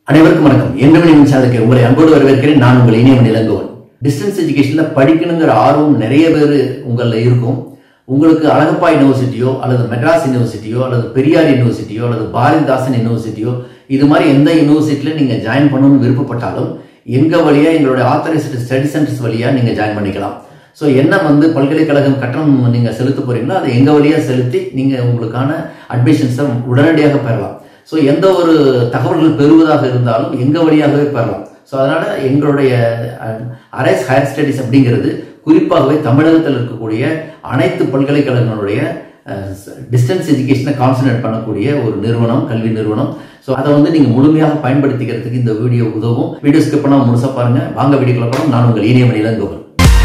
அனைவருக்கும் வணக்கம் எந்தமணி மின்சாரத்துக்கு உங்களை அன்போடு வரவேற்கிறேன் நான் உங்கள் இனியவன் இளங்கோவன் டிஸ்டன்ஸ் எஜுகேஷன்ல படிக்கணுங்கிற ஆர்வம் நிறைய பேர் உங்களில் இருக்கும் உங்களுக்கு அழகப்பா யூனிவர்சிட்டியோ அல்லது மெட்ராஸ் யூனிவர்சிட்டியோ அல்லது பெரியார் யூனிவர்சிட்டியோ அல்லது பாரதிதாசன் யூனிவர்சிட்டியோ இது மாதிரி எந்த யூனிவர்சிட்டியில் நீங்கள் ஜாயின் பண்ணணும்னு விருப்பப்பட்டாலும் எங்கள் வழியா எங்களுடைய ஆத்தரைஸ்டு ஸ்டடி சென்டர்ஸ் வழியா நீங்கள் ஜாயின் பண்ணிக்கலாம் ஸோ என்ன வந்து பல்கலைக்கழகம் கட்டணம் நீங்கள் செலுத்த போறீங்களோ அதை எங்கள் வழியாக செலுத்தி நீங்கள் உங்களுக்கான அட்மிஷன்ஸை உடனடியாக பெறலாம் ஸோ எந்த ஒரு தகவல்கள் பெறுவதாக இருந்தாலும் எங்கள் வழியாகவே பெறலாம் ஸோ அதனால் எங்களுடைய அரேஸ் ஹையர் ஸ்டடீஸ் அப்படிங்கிறது குறிப்பாகவே தமிழகத்தில் இருக்கக்கூடிய அனைத்து பல்கலைக்கழகங்களுடைய டிஸ்டன்ஸ் எஜுகேஷனை கான்சன்ட்ரேட் பண்ணக்கூடிய ஒரு நிறுவனம் கல்வி நிறுவனம் ஸோ அதை வந்து நீங்கள் முழுமையாக பயன்படுத்திக்கிறதுக்கு இந்த வீடியோ உதவும் வீடியோ ஸ்கிப் பண்ணாமல் முழுசாக பாருங்க வாங்க வீடியோக்குள்ள போகலாம் நான் உங்கள் இனியமணி இளங்கோவன்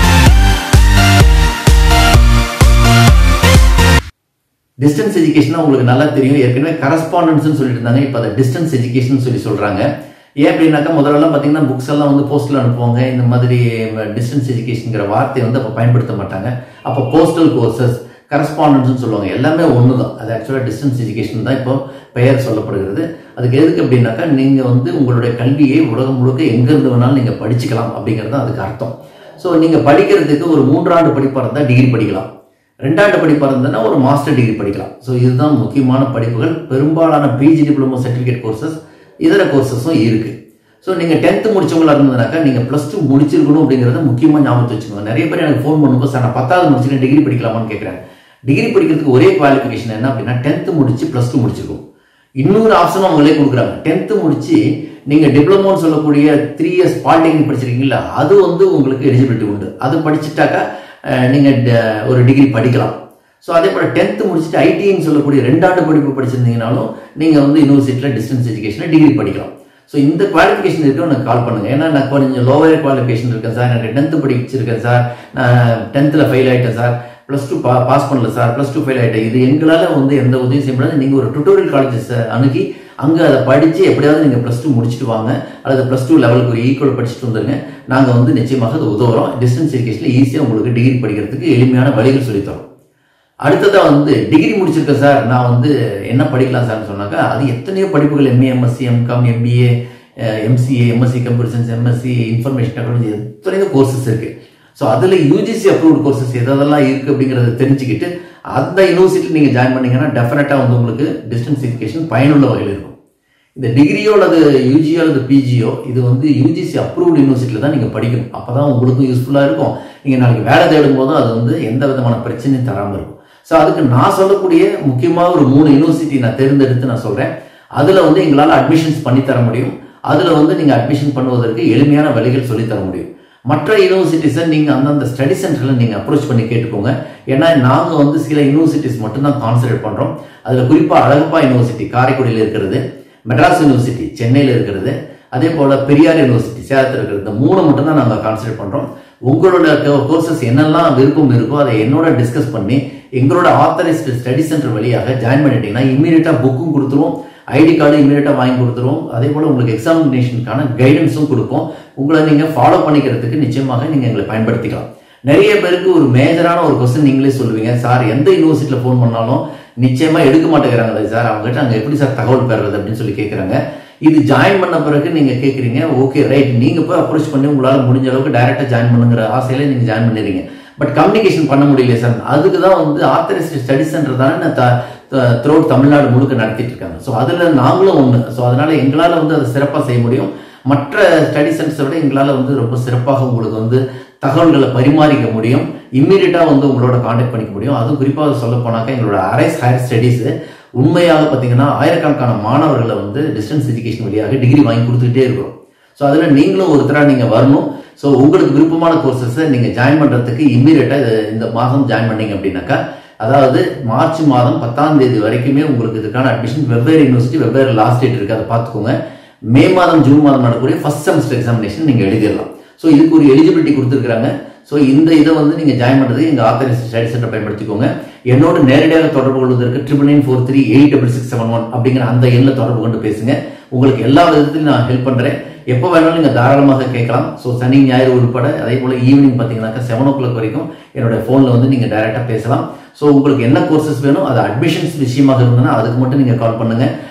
டிஸ்டன்ஸ் எஜுகேஷன் உங்களுக்கு நல்லா தெரியும் ஏற்கனவே கரஸ்பாண்டன்ஸ் சொல்லிட்டு இருந்தாங்க இப்போ அதை டிஸ்டன்ஸ் எஜுகேஷன் சொல்லி சொல்றாங்க ஏன் அப்படின்னாக்கா முதல்லலாம் பார்த்தீங்கன்னா புக்ஸ் எல்லாம் வந்து போஸ்டில் அனுப்புவாங்க இந்த மாதிரி டிஸ்டன்ஸ் எஜுகேஷனுங்கிற வார்த்தையை வந்து அப்போ பயன்படுத்த மாட்டாங்க அப்போ போஸ்டல் கோர்சஸ் கரஸ்பாண்டன்ஸ்னு சொல்லுவாங்க எல்லாமே ஒன்று தான் அது ஆக்சுவலாக டிஸ்டன்ஸ் எஜுகேஷன் தான் இப்போ பெயர் சொல்லப்படுகிறது அதுக்கு எதுக்கு அப்படின்னாக்கா நீங்கள் வந்து உங்களுடைய கல்வியை உலகம் முழுக்க எங்கேருந்து வேணாலும் நீங்கள் படிச்சுக்கலாம் அப்படிங்கிறது தான் அதுக்கு அர்த்தம் ஸோ நீங்கள் படிக்கிறதுக்கு ஒரு மூன்றாண்டு படிப்பாக இருந்தால் டிகிரி படிக்கலாம் ரெண்டாண்டு படிப்பாக இருந்ததுன்னா ஒரு மாஸ்டர் டிகிரி படிக்கலாம் ஸோ இதுதான் முக்கியமான படிப்புகள் பெரும்பாலான பிஜி டிப்ளமோ சர்டிஃபிகேட் கோர்சஸ் இதர கோர்சஸும் இருக்குது ஸோ நீங்கள் டென்த்து முடிச்சவங்களா இருந்ததுனாக்கா நீங்கள் ப்ளஸ் டூ முடிச்சிருக்கணும் அப்படிங்கிறத முக்கியமாக ஞாபகத்து வச்சுக்கோங்க நிறைய பேர் எனக்கு ஃபோன் பண்ணும்போது சார் நான் பத்தாவது முடிச்சிருக்கேன் டிகிரி படிக்கலாமான்னு கேட்குறேன் டிகிரி படிக்கிறதுக்கு ஒரே குவாலிஃபிகேஷன் என்ன அப்படின்னா டென்த்து முடிச்சு ப்ளஸ் டூ முடிச்சிருக்கோம் இன்னொரு ஆப்ஷனும் அவங்களே கொடுக்குறாங்க டென்த்து முடிச்சு நீங்கள் டிப்ளமோன்னு சொல்லக்கூடிய த்ரீ இயர்ஸ் பாலிடெக்னிக் படிச்சிருக்கீங்களா அது வந்து உங்களுக்கு எலிஜிபிலிட்டி உண்டு அது படிச்சுட்டாக்கா நீங்கள் ஒரு டிகிரி படிக்கலாம் ஸோ அதே போல் டென்த்து முடிச்சுட்டு ஐடின்னு சொல்லக்கூடிய ரெண்டாண்டு படிப்பு படிச்சிருந்தீங்கனாலும் நீங்கள் வந்து யூனிவர்சிட்டியில் டிஸ்டன்ஸ் எஜுகேஷனில் டிகிரி படிக்கலாம் ஸோ இந்த குவாலிஃபிகேஷன் இருக்கோ எனக்கு கால் பண்ணுங்க ஏன்னா நான் கொஞ்சம் லோவர் குவாலிஃபிகேஷன் இருக்கேன் சார் எனக்கு டென்த்து படிச்சிருக்கேன் சார் நான் டென்த்தில் ஃபெயில் ஆகிட்டேன் சார் ப்ளஸ் டூ பா பாஸ் பண்ணல சார் ப்ளஸ் டூ ஃபெயில் ஆகிட்டேன் இது எங்களால் வந்து எந்த உதவியும் செய்ய முடியாது நீங்கள் ஒரு டுட்டோரியல் காலேஜஸ் அணுகி அங்கே அதை படித்து எப்படியாவது நீங்கள் ப்ளஸ் டூ முடிச்சுட்டு வாங்க அல்லது ப்ளஸ் டூ லெவலுக்கு ஒரு ஈக்குவல் படிச்சுட்டு வந்துருங்க நாங்கள் வந்து நிச்சயமாக அது உதவுறோம் டிஸ்டன்ஸ் எஜுகேஷனில் ஈஸியாக உங்களுக்கு டிகிரி படிக்கிறதுக்கு எளிமையான வழிகள் சொல்லித்தரோம் அடுத்ததாக வந்து டிகிரி முடிச்சிருக்கேன் சார் நான் வந்து என்ன படிக்கலாம் சார்னு சொன்னாக்கா அது எத்தனையோ படிப்புகள் MA MSc MCom MBA MCA MSc computer science MSc information technology எத்தனையோ கோர்சஸ் இருக்குது ஸோ அதில் யூஜிசி அப்ரூவ்ட் கோர்சஸ் எதெல்லாம் இருக்குது அப்படிங்கிறத தெரிஞ்சுக்கிட்டு அந்த யூனிவர்சிட்டியில் நீங்கள் ஜாயின் பண்ணீங்கன்னா டெஃபினட்டாக வந்து உங்களுக்கு டிஸ்டன்ஸ் எஜுகேஷன் பயனுள்ள வகையில் இருக்கும் இந்த டிகிரியோ அல்லது யூஜியோ அல்லது பிஜியோ இது வந்து யூஜிசி அப்ரூவ்டு யூனிவர்சிட்டியில் தான் நீங்கள் படிக்கணும் அப்போ தான் உங்களுக்கும் யூஸ்ஃபுல்லாக இருக்கும் நீங்கள் நாளைக்கு வேலை தேடும் போதும் அது வந்து எந்த விதமான பிரச்சனையும் தராமல் இருக்கும் ஸோ அதுக்கு நான் சொல்லக்கூடிய முக்கியமாக ஒரு மூணு யூனிவர்சிட்டி நான் தேர்ந்தெடுத்து நான் சொல்கிறேன் அதில் வந்து எங்களால் அட்மிஷன்ஸ் பண்ணி தர முடியும் அதில் வந்து நீங்கள் அட்மிஷன் பண்ணுவதற்கு எளிமையான வழிகள் சொல்லி தர முடியும் மற்ற யூனிவர்சிட்டிஸை நீங்கள் அந்தந்த ஸ்டடி சென்டரில் நீங்கள் அப்ரோச் பண்ணி கேட்டுக்கோங்க ஏன்னா நாங்கள் வந்து சில யூனிவர்சிட்டிஸ் மட்டும்தான் கான்சன்ட்ரேட் பண்ணுறோம் அதில் குறிப்பாக அழகப்பா யூனிவர்சிட்டி காரைக்குடியில் இருக்கிறது மெட்ராஸ் யூனிவர்சிட்டி சென்னையில் இருக்கிறது அதே போல் பெரியார் யூனிவர்சிட்டி சேலத்தில் இருக்கிறது இந்த மூணு மட்டும்தான் நாங்கள் கான்சன்ட்ரேட் பண்ணுறோம் உங்களோட கோர்சஸ் என்னெல்லாம் விருப்பம் இருக்கோ அதை என்னோட டிஸ்கஸ் பண்ணி எங்களோட ஆத்தரைஸ்டு ஸ்டடி சென்டர் வழியாக ஜாயின் பண்ணிட்டீங்கன்னா இம்மீடியட்டாக புக்கும் கொடுத்துருவோம் ஐடி கார்டு இமீடியட்டாக வாங்கி கொடுத்துருவோம் அதே போல் உங்களுக்கு எக்ஸாமினேஷனுக்கான கைடன்ஸும் கொடுப்போம் உங்களை நீங்கள் ஃபாலோ பண்ணிக்கிறதுக்கு நிச்சயமாக நீங்கள் எங்களை பயன்படுத்திக்கலாம் நிறைய பேருக்கு ஒரு மேஜரான ஒரு கொஸ்டின் நீங்களே சொல்லுவீங்க சார் எந்த யூனிவர்சிட்டியில் ஃபோன் பண்ணாலும் நிச்சயமாக எடுக்க மாட்டேங்கிறாங்களே சார் அவங்ககிட்ட அங்கே எப்படி சார் தகவல் பெறுறது அப்படின்னு சொல்லி கேட்குறாங்க இது ஜாயின் பண்ண பிறகு நீங்கள் கேட்குறீங்க ஓகே ரைட் நீங்கள் போய் அப்ரோச் பண்ணி உங்களால் முடிஞ்ச அளவுக்கு டைரெக்டாக ஜாயின் பண்ணுங்கிற ஆசையில நீங்கள் ஜாயின் பண்ணிடுறீங்க பட் கம்யூனிகேஷன் பண்ண முடியல சார் அதுக்கு தான் வந்து ஆத்தரைஸ்டு ஸ்டடி சென்டர் தானே த்ரூ தமிழ்நாடு முழுக்க நடத்திட்டு இருக்காங்க ஸோ அதில் நாங்களும் ஒன்று ஸோ அதனால எங்களால் வந்து அதை சிறப்பாக செய்ய முடியும் மற்ற ஸ்டடி சென்டர்ஸை விட எங்களால் வந்து ரொம்ப சிறப்பாக உங்களுக்கு வந்து தகவல்களை பரிமாறிக்க முடியும் இம்மீடியட்டாக வந்து உங்களோட காண்டாக்ட் பண்ணிக்க முடியும் அதுவும் குறிப்பாக சொல்ல போனாக்கா எங்களோட அரைஸ் ஹையர் ஸ்டடீஸ் உண்மையாக பார்த்தீங்கன்னா ஆயிரக்கணக்கான மாணவர்களை வந்து டிஸ்டன்ஸ் எஜுகேஷன் வழியாக டிகிரி வாங்கி கொடுத்துக்கிட்டே இருக்கிறோம் ஸோ அதில் நீங்களும் ஒருத்தராக நீங்கள் வரணும் ஸோ உங்களுக்கு விருப்பமான கோர்சஸை நீங்கள் ஜாயின் பண்ணுறதுக்கு இம்மீடியட்டாக இந்த மாதம் ஜாயின் பண்ணீங்க அப்படின்னாக்கா அதாவது மார்ச் மாதம் பத்தாம் தேதி வரைக்குமே உங்களுக்கு இதுக்கான அட்மிஷன் வெவ்வேறு யூனிவர்சிட்டி வெவ்வேறு லாஸ்ட் டேட் இருக்குது அதை பார்த்துக்கோங்க மே மாதம் ஜூன் மாதம் நடக்கக்கூடிய ஃபர்ஸ்ட் செமஸ்டர் எக்ஸாமினேஷன் நீங்கள் எழுதிடலாம் ஸோ இதுக்கு ஒரு எலிஜிபிலிட்டி கொடுத்துருக்காங்க ஸோ இந்த இதை வந்து நீங்கள் ஜாயின் பண்ணுறதுக்கு எங்கள் ஆத்தரைஸ் ஸ்டடி சென்டர் பயன்படுத்திக்கோங்க என்னோட நேரடியாக தொடர்பு கொள்வதற்கு triple nine four three eight double six seven one அப்படிங்கிற அந்த எண்ணில் தொடர்பு கொண்டு பேசுங்க உங்களுக்கு எல்லா விதத்திலும் நான் ஹெல்ப் பண்ணுறேன் எப்போ வேணாலும் நீங்கள் தாராளமாக கேட்கலாம் ஸோ சனி ஞாயிறு உட்பட அதே போல் ஈவினிங் பார்த்தீங்கன்னாக்கா செவன் ஓ கிளாக் வரைக்கும் என்னோட ஃபோனில் வந்து நீங்கள் டைரெக்டாக பேசலாம் ஸோ உங்களுக்கு என்ன கோர்சஸ் வேணும் அது அட்மிஷன்ஸ் விஷயமாக இருந்ததுன்னா அதுக்கு மட்டும் நீங்கள் கால் பண்ணுங்க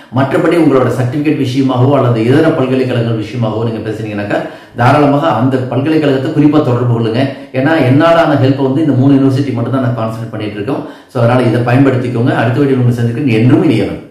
மற்றபடி உங்களோட சர்டிபிகேட் விஷயமாகவோ அல்லது இதர பல்கலைக்கழகங்கள் விஷயமாகவோ நீங்க பேசுனீங்கன்னாக்கா தாராளமாக அந்த பல்கலைக்கழகத்தை குறிப்பாக தொடர்பு கொள்ளுங்க ஏன்னா என்னாலான ஹெல்ப் வந்து இந்த மூணு யூனிவர்சிட்டி மட்டும் தான் நான் கான்சன்ட்ரேட் பண்ணிட்டு இருக்கோம் ஸோ அதனால இதை பயன்படுத்திக்கோங்க அடுத்த வீடியோ உங்களுக்கு சந்திக்கிறேன் என்றும் இனியவன்